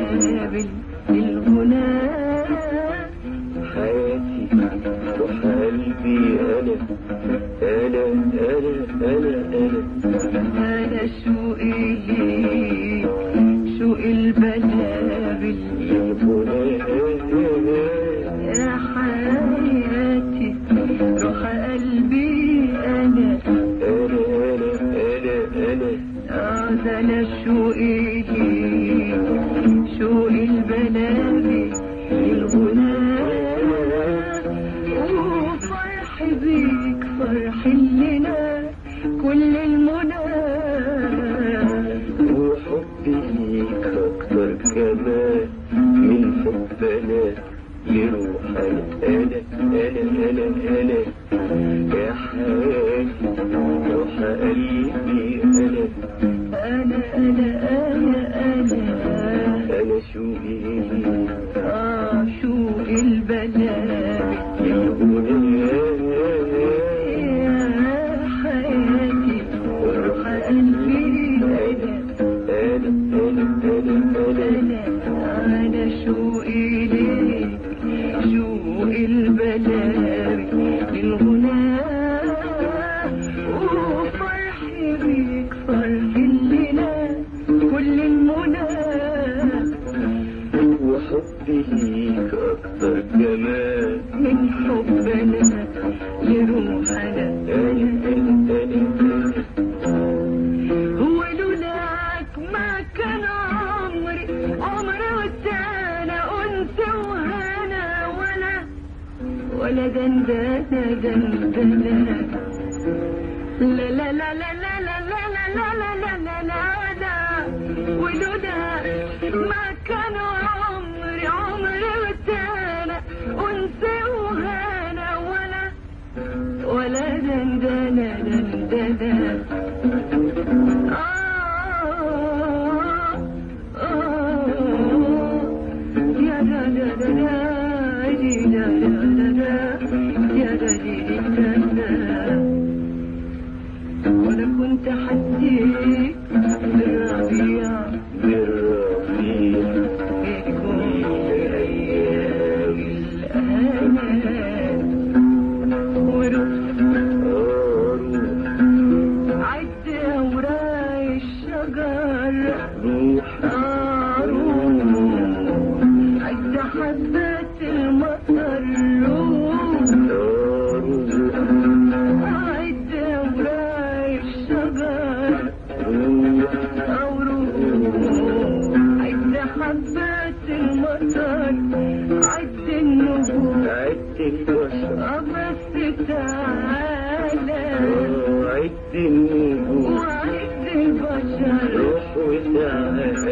البلابل الغنى حياتي روح قلبي أنا أنا أنا أنا أنا أنا شوقي ليك شوق البلابل الغنى يا حياتي روح قلبي أنا أنا أنا أنا أنا آه ده أنا شوقي ليك شوق البلابل الغنى وفرح بيك فرح لنا كل المنى وحبي ليك أكتر كمان من حبنا لروح أنا أنا أنا أنا أنا يا حياتي روح قلبي أنا أنا أنا أنا أنا أنا شوقي ليك آه شوق البلابل يا حياتي روح قلبي أنا أنا أنا شوقي ليك شوق البلابل للغنى وفرحي بيك فرح لنا كل المنى وحبي ليك أكتر كمان من حبنا لروحنا هو لولاك ما كان عمري عمري والتانا أنت وهنا ولا ولا دندنة دندنة لا لا لا لا لا لا لا لا لا لا لا لا لا ولولاك ما كان عمري عمري والتانا أنت وهنا ولا ولا دندنة دندنة يا دا دا دا دا دي دا دا دا دا يا دا دي دي دا دا وانا كنت حسيت بالربيع بالرفيق بكل ايام الامان ورحت أروح عد اوراق الشجر روح أروح عد حبات المطر روح أروح عد اوراق الشجر روح أو روح عد حبات المطر عد النجوم عدت البشر بس تعالى عدت النجوم وعد البشر روح وتعالى